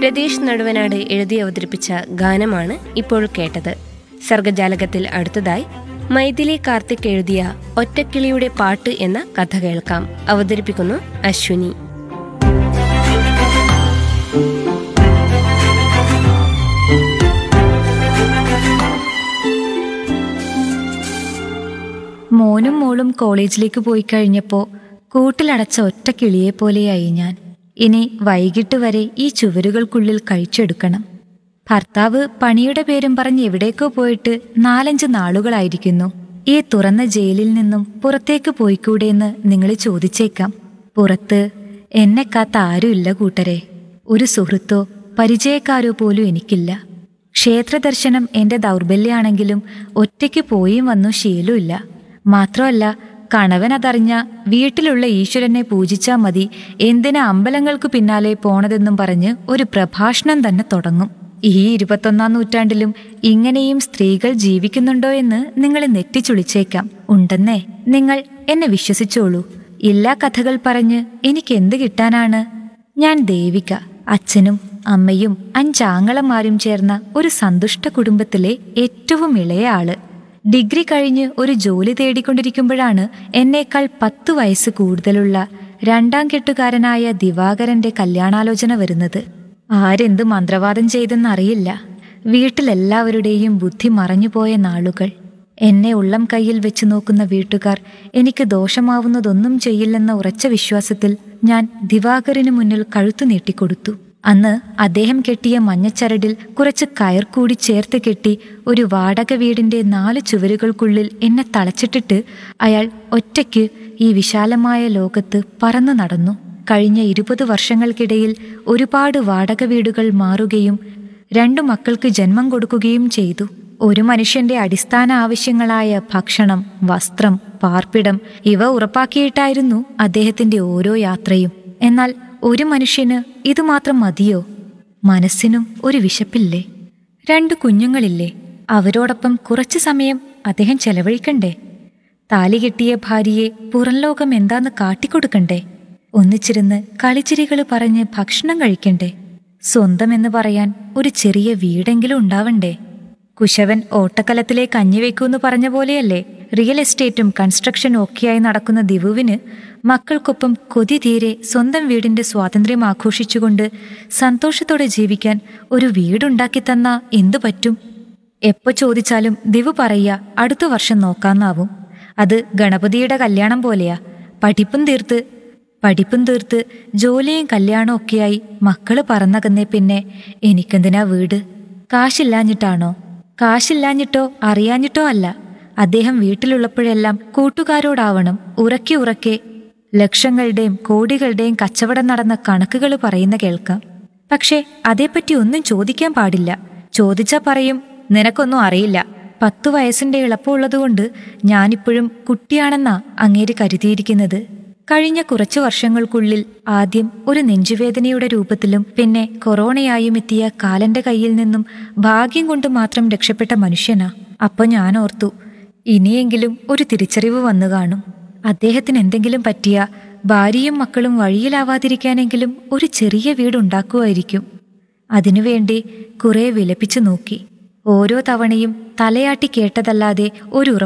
രതീഷ് നടുവനാട് എഴുതി അവതരിപ്പിച്ച ഗാനമാണ് ഇപ്പോൾ കേട്ടത് സർഗജാലകത്തിൽ അടുത്തതായി മൈഥിലി കാർത്തിക് എഴുതിയ ഒറ്റക്കിളിയുടെ പാട്ട് എന്ന കഥ കേൾക്കാം അവതരിപ്പിക്കുന്നു അശ്വിനി മോനും മോളും കോളേജിലേക്ക് പോയി കഴിഞ്ഞപ്പോൾ കൂട്ടിലടച്ച ഒറ്റ കിളിയെ പോലെയായി ഞാൻ ഇനി വൈകിട്ട് വരെ ഈ ചുവരുകൾക്കുള്ളിൽ കഴിച്ചെടുക്കണം ഭർത്താവ് പണിയുടെ പേരും പറഞ്ഞ് എവിടേക്കോ പോയിട്ട് നാലഞ്ച് നാളുകളായിരിക്കുന്നു ഈ തുറന്ന ജയിലിൽ നിന്നും പുറത്തേക്ക് പോയിക്കൂടെയെന്ന് നിങ്ങൾ ചോദിച്ചേക്കാം പുറത്ത് എന്നെ കാത്ത ആരുമില്ല കൂട്ടരെ ഒരു സുഹൃത്തോ പരിചയക്കാരോ പോലും എനിക്കില്ല ക്ഷേത്രദർശനം എന്റെ ദൗർബല്യാണെങ്കിലും ഒറ്റയ്ക്ക് പോയും വന്നു ശീലമില്ല മാത്രമല്ല കണവൻ അതറിഞ്ഞ വീട്ടിലുള്ള ഈശ്വരനെ പൂജിച്ചാ മതി എന്തിനാ അമ്പലങ്ങൾക്ക് പിന്നാലെ പോണതെന്നും പറഞ്ഞ് ഒരു പ്രഭാഷണം തന്നെ തുടങ്ങും ഈ ഇരുപത്തൊന്നാം നൂറ്റാണ്ടിലും ഇങ്ങനെയും സ്ത്രീകൾ ജീവിക്കുന്നുണ്ടോ എന്ന് നിങ്ങൾ നെറ്റിച്ചുളിച്ചേക്കാം ഉണ്ടെന്നേ നിങ്ങൾ എന്നെ വിശ്വസിച്ചോളൂ എല്ലാ കഥകൾ പറഞ്ഞ് എനിക്ക് എന്ത് കിട്ടാനാണ് ഞാൻ ദേവിക അച്ഛനും അമ്മയും അഞ്ചാങ്ങളമാരും ചേർന്ന ഒരു സന്തുഷ്ട കുടുംബത്തിലെ ഏറ്റവും ഇളയ ആള് ഡിഗ്രി കഴിഞ്ഞ് ഒരു ജോലി തേടിക്കൊണ്ടിരിക്കുമ്പോഴാണ് എന്നേക്കാൾ പത്തു വയസ്സ് കൂടുതലുള്ള രണ്ടാം കെട്ടുകാരനായ ദിവാകരന്റെ കല്യാണാലോചന വരുന്നത് ആരെന്ത് മന്ത്രവാദം ചെയ്തെന്നറിയില്ല വീട്ടിലെല്ലാവരുടെയും ബുദ്ധി മറഞ്ഞുപോയ നാളുകൾ എന്നെ ഉള്ളം കയ്യിൽ വെച്ച് നോക്കുന്ന വീട്ടുകാർ എനിക്ക് ദോഷമാവുന്നതൊന്നും ചെയ്യില്ലെന്ന ഉറച്ച വിശ്വാസത്തിൽ ഞാൻ ദിവാകരന് മുന്നിൽ കഴുത്തു നീട്ടിക്കൊടുത്തു അന്ന് അദ്ദേഹം കെട്ടിയ മഞ്ഞച്ചരടിൽ കുറച്ച് കയർ കൂടി ചേർത്ത് കെട്ടി ഒരു വാടക വീടിന്റെ നാല് ചുവരുകൾക്കുള്ളിൽ എന്നെ തളച്ചിട്ടിട്ട് അയാൾ ഒറ്റയ്ക്ക് ഈ വിശാലമായ ലോകത്ത് പറന്നു നടന്നു കഴിഞ്ഞ ഇരുപത് വർഷങ്ങൾക്കിടയിൽ ഒരുപാട് വാടക വീടുകൾ മാറുകയും രണ്ടു മക്കൾക്ക് ജന്മം കൊടുക്കുകയും ചെയ്തു ഒരു മനുഷ്യന്റെ അടിസ്ഥാന ആവശ്യങ്ങളായ ഭക്ഷണം വസ്ത്രം പാർപ്പിടം ഇവ ഉറപ്പാക്കിയിട്ടായിരുന്നു അദ്ദേഹത്തിന്റെ ഓരോ യാത്രയും എന്നാൽ ഒരു മനുഷ്യന് ഇതുമാത്രം മതിയോ മനസ്സിനും ഒരു വിശപ്പില്ലേ രണ്ടു കുഞ്ഞുങ്ങളില്ലേ അവരോടൊപ്പം കുറച്ചു സമയം അദ്ദേഹം ചെലവഴിക്കണ്ടേ താലി കെട്ടിയ ഭാര്യയെ പുറം ലോകം എന്താന്ന് കാട്ടിക്കൊടുക്കണ്ടേ ഒന്നിച്ചിരുന്ന് കളിച്ചിരികൾ പറഞ്ഞ് ഭക്ഷണം കഴിക്കണ്ടേ സ്വന്തം എന്ന് പറയാൻ ഒരു ചെറിയ വീടെങ്കിലും ഉണ്ടാവണ്ടേ കുശവൻ ഓട്ടക്കലത്തിലെ കഞ്ഞിവെക്കൂന്ന് പറഞ്ഞ പോലെയല്ലേ റിയൽ എസ്റ്റേറ്റും കൺസ്ട്രക്ഷനും ഒക്കെയായി നടക്കുന്ന ദിവുവിന് മക്കൾക്കൊപ്പം കൊതി തീരെ സ്വന്തം വീടിന്റെ സ്വാതന്ത്ര്യം ആഘോഷിച്ചുകൊണ്ട് സന്തോഷത്തോടെ ജീവിക്കാൻ ഒരു വീടുണ്ടാക്കി തന്നാ എന്തു പറ്റും എപ്പോ ചോദിച്ചാലും ദിവു പറയ അടുത്ത വർഷം നോക്കാന്നാവും അത് ഗണപതിയുടെ കല്യാണം പോലെയാ പഠിപ്പും തീർത്ത് പഠിപ്പും തീർത്ത് ജോലിയും കല്യാണവും ഒക്കെയായി മക്കള് പറന്നകന്നേ പിന്നെ എനിക്കെന്തിനാ വീട് കാശില്ലാഞ്ഞിട്ടാണോ കാശില്ലാഞ്ഞിട്ടോ അറിയാഞ്ഞിട്ടോ അല്ല അദ്ദേഹം വീട്ടിലുള്ളപ്പോഴെല്ലാം കൂട്ടുകാരോടാവണം ഉറക്കെ ഉറക്കെ ലക്ഷങ്ങളുടെയും കോടികളുടെയും കച്ചവടം നടന്ന കണക്കുകൾ പറയുന്ന കേൾക്കാം പക്ഷേ അതേപ്പറ്റി ഒന്നും ചോദിക്കാൻ പാടില്ല ചോദിച്ചാ പറയും നിനക്കൊന്നും അറിയില്ല പത്തു വയസ്സിന്റെ എളുപ്പമുള്ളതുകൊണ്ട് ഞാനിപ്പോഴും കുട്ടിയാണെന്നാ അങ്ങേര് കരുതിയിരിക്കുന്നത് കഴിഞ്ഞ കുറച്ചു വർഷങ്ങൾക്കുള്ളിൽ ആദ്യം ഒരു നെഞ്ചുവേദനയുടെ രൂപത്തിലും പിന്നെ കൊറോണയായും എത്തിയ കാലന്റെ കയ്യിൽ നിന്നും ഭാഗ്യം കൊണ്ട് മാത്രം രക്ഷപ്പെട്ട മനുഷ്യനാ അപ്പൊ ഞാൻ ഓർത്തു ഇനിയെങ്കിലും ഒരു തിരിച്ചറിവ് വന്നു കാണും അദ്ദേഹത്തിന് എന്തെങ്കിലും പറ്റിയ ഭാര്യയും മക്കളും വഴിയിലാവാതിരിക്കാനെങ്കിലും ഒരു ചെറിയ വീടുണ്ടാക്കുമായിരിക്കും അതിനുവേണ്ടി കുറെ വിലപിച്ചു നോക്കി ഓരോ തവണയും തലയാട്ടി കേട്ടതല്ലാതെ ഒരു